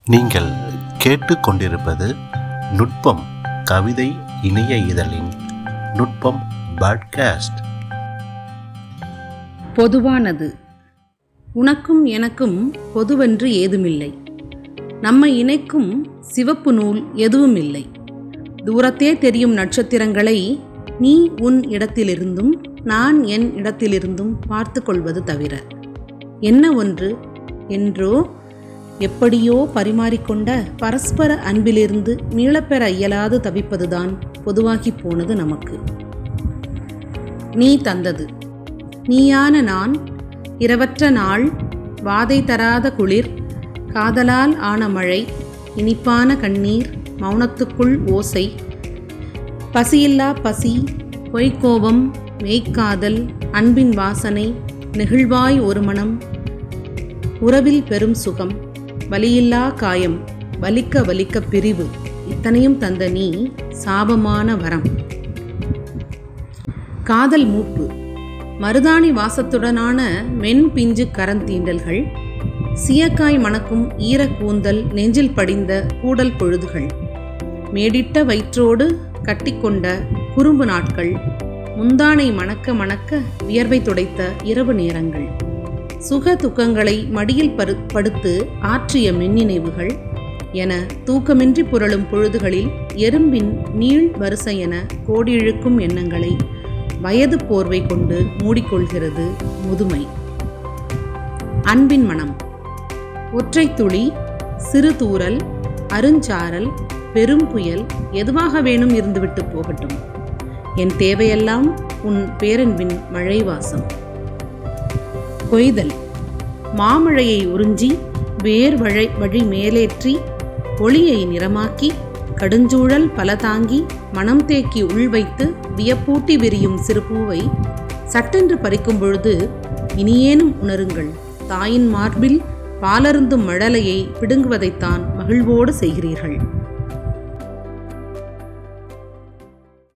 நீங்கள் கேட்டுக்கொண்டிருப்பது நுட்பம் கவிதை இணைய இதழின் நுட்பம் பாட்காஸ்ட் பொதுவானது உனக்கும் எனக்கும் பொதுவென்று ஏதுமில்லை நம்மை இணைக்கும் சிவப்பு நூல் எதுவும் இல்லை தூரத்தே தெரியும் நட்சத்திரங்களை நீ உன் இடத்திலிருந்தும் நான் என் இடத்திலிருந்தும் பார்த்து கொள்வது தவிர என்ன ஒன்று என்றோ எப்படியோ பரிமாறிக்கொண்ட பரஸ்பர அன்பிலிருந்து மீளப்பெற இயலாது தவிப்பதுதான் பொதுவாகி போனது நமக்கு நீ தந்தது நீயான நான் இரவற்ற நாள் வாதை தராத குளிர் காதலால் ஆன மழை இனிப்பான கண்ணீர் மௌனத்துக்குள் ஓசை பசியில்லா பசி பொய்க்கோபம் மெய்க்காதல் அன்பின் வாசனை நெகிழ்வாய் ஒரு மனம் உறவில் பெரும் சுகம் வலியில்லா காயம் வலிக்க வலிக்க பிரிவு இத்தனையும் தந்த நீ சாபமான வரம் காதல் மூப்பு மருதாணி வாசத்துடனான மென் பிஞ்சு கரந்தீண்டல்கள் சியக்காய் மணக்கும் ஈரக்கூந்தல் நெஞ்சில் படிந்த கூடல் பொழுதுகள் மேடிட்ட வயிற்றோடு கட்டிக்கொண்ட குறும்பு நாட்கள் முந்தானை மணக்க மணக்க வியர்வை துடைத்த இரவு நேரங்கள் சுக துக்கங்களை மடியில் பரு படுத்து ஆற்றிய மின்னினைவுகள் என தூக்கமின்றி புரளும் பொழுதுகளில் எறும்பின் நீள் வரிசை என கோடியிழுக்கும் எண்ணங்களை வயது போர்வை கொண்டு மூடிக்கொள்கிறது முதுமை அன்பின் மனம் ஒற்றை துளி சிறு தூறல் அருஞ்சாரல் பெரும் புயல் எதுவாக வேணும் இருந்துவிட்டு போகட்டும் என் தேவையெல்லாம் உன் பேரன்பின் மழை வாசம் கொய்தல் மாமழையை உறிஞ்சி வேர் வழை வழி மேலேற்றி ஒளியை நிறமாக்கி கடுஞ்சூழல் பல தாங்கி மனம் தேக்கி உள்வைத்து வியப்பூட்டி விரியும் சிறு பூவை சட்டென்று பறிக்கும் பொழுது இனியேனும் உணருங்கள் தாயின் மார்பில் பாலருந்தும் மழலையை பிடுங்குவதைத்தான் மகிழ்வோடு செய்கிறீர்கள்